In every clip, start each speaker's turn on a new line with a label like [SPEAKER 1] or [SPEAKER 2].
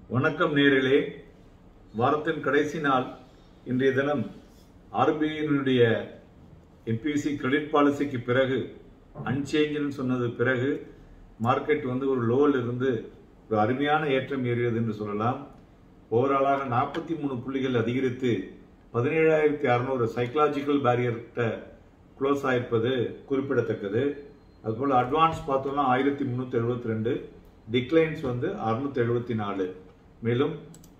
[SPEAKER 1] வணக்கம் நேர்களே வாரத்தின் கடைசி நாள் இன்றைய தினம் ஆர்பிஐனுடைய எம்பிசி கிரெடிட் பாலிசிக்கு பிறகு அன்சேஞ்சுன்னு சொன்னது பிறகு மார்க்கெட் வந்து ஒரு லோவில் இருந்து ஒரு அருமையான ஏற்றம் ஏறியது என்று சொல்லலாம் ஓவராலாக நாற்பத்தி மூணு புள்ளிகள் அதிகரித்து பதினேழாயிரத்தி அறுநூறு சைக்கலாஜிக்கல் பேரியர்கிட்ட க்ளோஸ் ஆயிருப்பது குறிப்பிடத்தக்கது அதுபோல் அட்வான்ஸ் பார்த்தோம்னா ஆயிரத்தி முந்நூற்றி எழுபத்தி ரெண்டு டிக்ளைன்ஸ் வந்து அறுநூத்தி எழுபத்தி நாலு மேலும்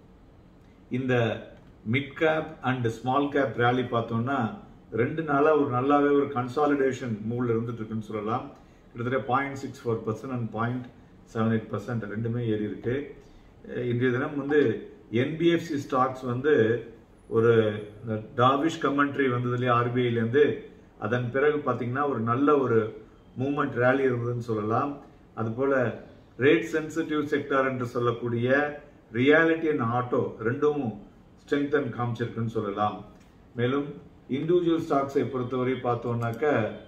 [SPEAKER 1] இந்த mid cap and small cap rally பார்த்தோம்னா ரெண்டு நாளாக ஒரு நல்லாவே ஒரு கன்சாலிடேஷன் மூவ்ல இருந்துட்டு இருக்குன்னு சொல்லலாம் கிட்டத்தட்ட point six four percent and point seven eight percent ரெண்டுமே ஏறி இருக்கு அஹ் இன்றைய தினம் வந்து என்பிஎஃப்சி ஸ்டாக்ஸ் வந்து ஒரு டாவிஷ் கமெண்ட்ரி வந்ததுலேயே ஆர்பிஐலேருந்து அதன் பிறகு பார்த்தீங்கன்னா ஒரு நல்ல ஒரு மூமெண்ட் ரேலி இருந்ததுன்னு சொல்லலாம் அதுபோல ரேட் சென்சிட்டிவ் செக்டார் என்று சொல்லக்கூடிய ரியாலிட்டி அண்ட் ஆட்டோ ரெண்டும் ஸ்ட்ரென்த் அண்ட் காமிச்சிருக்குன்னு சொல்லலாம் மேலும் இண்டிவிஜுவல் ஸ்டாக்ஸை பொறுத்தவரை பார்த்தோம்னாக்க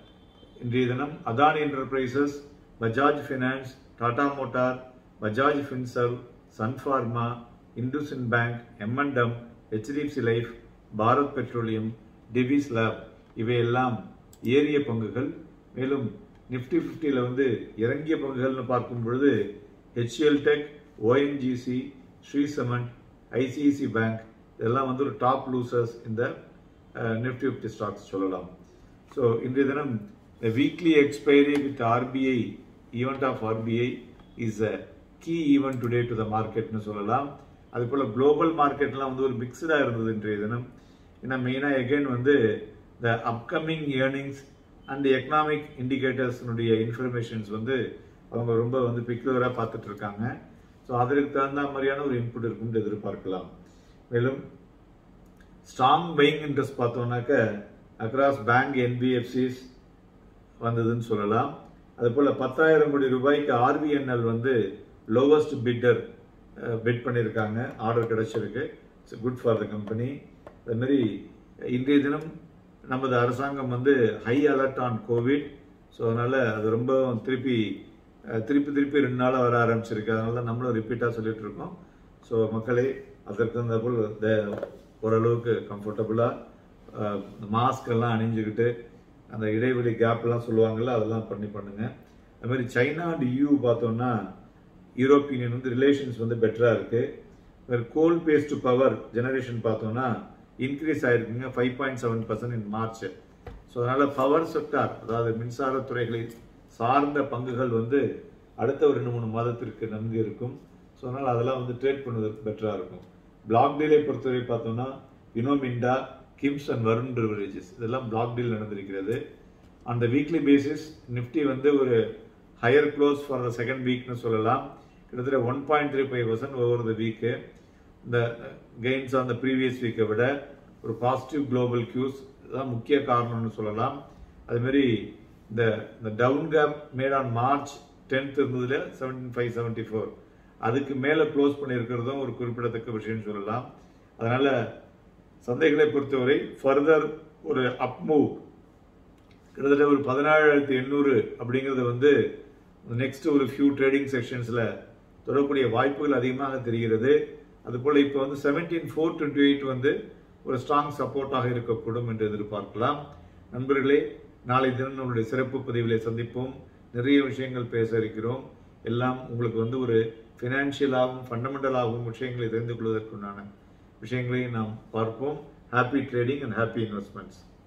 [SPEAKER 1] இன்றைய தினம் Adani Enterprises Bajaj Finance Tata Motor Bajaj Finserv Sun Pharma IndusInd Bank M and M HDFC Life Bharat Petroleum Divi's Lab இவையெல்லாம் ஏறிய பங்குகள் மேலும் நிஃப்டி ஃபிஃப்டியில் வந்து இறங்கிய பங்குகள்னு பார்க்கும் பொழுது HCL Tech ONGC Shree Cement ICICI Bank இதெல்லாம் வந்து ஒரு டாப் லூசர்ஸ் இந்த நிஃப்டி ஃபிஃப்டி ஸ்டாக்ஸ் சொல்லலாம் ஸோ இன்றைய தினம் the weekly expiry with RBI event of RBI is a key event today to the marketனு சொல்லலாம் அது போல குளோபல் மார்க்கெட்லாம் வந்து ஒரு மிக்சடாக இருந்தது இன்றைய தினம் ஏன்னா மெயினாக எகைன் வந்து the upcoming earnings and economic இண்டிகேட்டர்ஸ்னுடைய இன்ஃபர்மேஷன்ஸ் வந்து அவங்க ரொம்ப வந்து பிக்யூராக பார்த்துட்டு இருக்காங்க ஸோ அதற்கு தகுந்த மாதிரியான ஒரு இன்புட் இருக்கும்னு எதிர்பார்க்கலாம் மேலும் ஸ்ட்ராங் பையிங் இன்ட்ரெஸ்ட் பார்த்தோம்னாக்க அக்ராஸ் பேங்க் என்பிஎஃப்சிஸ் வந்ததுன்னு சொல்லலாம் அதுபோல் பத்தாயிரம் கோடி ரூபாய்க்கு ஆர்பிஎன்எல் வந்து லோவஸ்ட் பிட்டர் பிட் பண்ணியிருக்காங்க ஆர்டர் கிடைச்சிருக்கு it's good for the company அதுமாரி இன்றைய தினம் நமது அரசாங்கம் வந்து high alert on COVID so அதனால் அது ரொம்ப திருப்பி அஹ், திருப்பி திருப்பி ரெண்டு நாளாக வர ஆரம்பிச்சிருக்கு அதனால தான் நம்மளும் ரிப்பீட்டாக சொல்லிட்டு இருக்கோம் ஸோ மக்களே அதற்கு தகுந்த போல் த- ஓரளவுக்கு கம்ஃபர்டபுளாக மாஸ்க் எல்லாம் அணிஞ்சுக்கிட்டு அந்த இடைவெளி கேப்லாம் சொல்லுவாங்கல்ல அதெல்லாம் பண்ணி பண்ணுங்க அது மாதிரி சைனா அண்ட் யூ பார்த்தோம்னா யூரோப்பியன் வந்து ரிலேஷன்ஸ் வந்து பெட்டராக இருக்கு வேறு கோல் பேஸ்ட் பவர் ஜெனரேஷன் பார்த்தோம்னா இன்க்ரீஸ் ஆயிருக்குங்க five point seven percent in March so அதனால பவர் செக்டார் அதாவது மின்சார துறைகளை சார்ந்த பங்குகள் வந்து அடுத்த ஒரு ரெண்டு மூணு மாதத்திற்கு நன்கு இருக்கும் ஸோ அதனால் அதெல்லாம் வந்து ட்ரேட் பண்ணுவதற்கு பெட்டராக இருக்கும் பிளாக் டீலை பொறுத்தவரை பார்த்தோம்னா Uno Minda KIMS and Varun Beverages இதெல்லாம் பிளாக் டீல் நடந்திருக்கிறது அந்த வீக்லி பேசிஸ் நிஃப்டி வந்து ஒரு higher close for the second வீக்னு சொல்லலாம் கிட்டத்தட்ட one point three five percent ஒவ்வொரு த வீக்கு இந்த கெயின்ஸ் ஆன் த ப்ரீவியஸ் வீக்கை விட ஒரு பாசிட்டிவ் குளோபல் கியூஸ் தான் முக்கிய காரணம்னு சொல்லலாம் அதுமாரி இந்த இந்த down gap made on March tenth இருந்ததுல செவன்டீன் ஃபைவ் செவன்ட்டி ஃபோர் அதுக்கு மேலே க்ளோஸ் பண்ணியிருக்கிறதும் ஒரு குறிப்பிடத்தக்க விஷயம்னு சொல்லலாம் அதனால சந்தைகளை பொறுத்தவரை ஃபர்தர் ஒரு அப் மூவ் கிட்டத்தட்ட ஒரு பதினாலாயிரத்தி எண்ணூறு அப்படிங்கிறது வந்து நெக்ஸ்ட் ஒரு ஃபியூ ட்ரேடிங் செக்ஷன்ஸில் தொடரக்கூடிய வாய்ப்புகள் அதிகமாக தெரிகிறது அதுபோல் இப்போ வந்து செவன்டீன் ஃபோர் டுவெண்ட்டி எயிட் வந்து ஒரு ஸ்ட்ராங் சப்போர்ட்டாக இருக்கக்கூடும் என்று எதிர்பார்க்கலாம் நண்பர்களே நாளை தினம் நம்மளுடைய சிறப்பு பதிவிலே சந்திப்போம் நிறைய விஷயங்கள் பேச இருக்கிறோம் எல்லாம் உங்களுக்கு வந்து ஒரு ஃபினான்ஷியலாகவும் ஃபண்டமெண்டலாகவும் விஷயங்களை தெரிந்து கொள்வதற்குண்டான விஷயங்களை நாம் பார்ப்போம் happy trading and happy investments